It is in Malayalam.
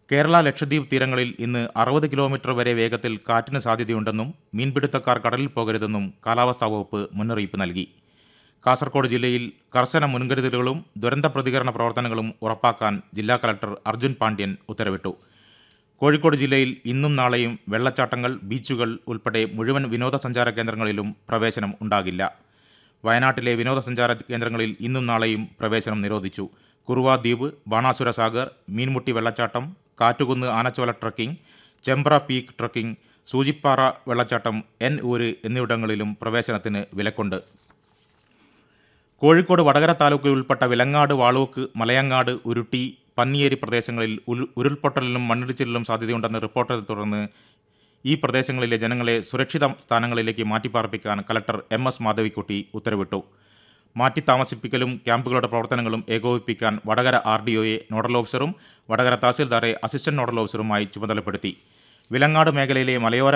കേരള ലക്ഷദ്വീപ് തീരങ്ങളിൽ ഇന്ന് അറുപത് കിലോമീറ്റർ വരെ വേഗത്തിൽ കാറ്റിന് സാധ്യതയുണ്ടെന്നും മീൻപിടുത്തക്കാർ കടലിൽ പോകരുതെന്നും കാലാവസ്ഥാ വകുപ്പ് മുന്നറിയിപ്പ് നൽകി കാസർഗോഡ് ജില്ലയിൽ കർശന മുൻകരുതലുകളും ദുരന്ത പ്രതികരണ പ്രവർത്തനങ്ങളും ഉറപ്പാക്കാൻ ജില്ലാ കളക്ടർ അർജുൻ പാണ്ഡ്യൻ ഉത്തരവിട്ടു കോഴിക്കോട് ജില്ലയിൽ ഇന്നും നാളെയും വെള്ളച്ചാട്ടങ്ങൾ ബീച്ചുകൾ ഉൾപ്പെടെ മുഴുവൻ വിനോദസഞ്ചാര കേന്ദ്രങ്ങളിലും പ്രവേശനം ഉണ്ടാകില്ല വയനാട്ടിലെ വിനോദസഞ്ചാര കേന്ദ്രങ്ങളിൽ ഇന്നും നാളെയും പ്രവേശനം നിരോധിച്ചു കുറുവ ദ്വീപ് ബാണാസുര സാഗർ മീൻമുട്ടി വെള്ളച്ചാട്ടം Kattukunnu Anachola trekking Chembra peak trekking Soochippara വെള്ളച്ചാട്ടം എൻ ഊര് എന്നിവിടങ്ങളിലും പ്രവേശനത്തിന് വിലക്കുണ്ട് കോഴിക്കോട് വടകര താലൂക്കിൽ ഉൾപ്പെട്ട വിലങ്ങാട് വാളൂക്ക് മലയങ്ങാട് ഉരുട്ടി പന്നിയേരി പ്രദേശങ്ങളിൽ ഉരു- ഉരുൾപൊട്ടലിലും മണ്ണിടിച്ചിലിലും സാധ്യതയുണ്ടെന്ന് റിപ്പോർട്ടറെ തുടർന്ന് ഈ പ്രദേശങ്ങളിലെ ജനങ്ങളെ സുരക്ഷിത സ്ഥാനങ്ങളിലേക്ക് മാറ്റിപ്പാർപ്പിക്കാൻ കലക്ടർ എം എസ് മാധവിക്കുട്ടി ഉത്തരവിട്ടു മാറ്റി താമസിപ്പിക്കലും ക്യാമ്പുകളുടെ പ്രവർത്തനങ്ങളും ഏകോപിപ്പിക്കാൻ വടകര ആർ ഡി ഒയെ നോഡൽ ഓഫീസറും വടകര തഹസിൽദാറെ അസിസ്റ്റന്റ് നോഡൽ ഓഫീസറുമായി ചുമതലപ്പെടുത്തി വിലങ്ങാട് മേഖലയിലെ മലയോര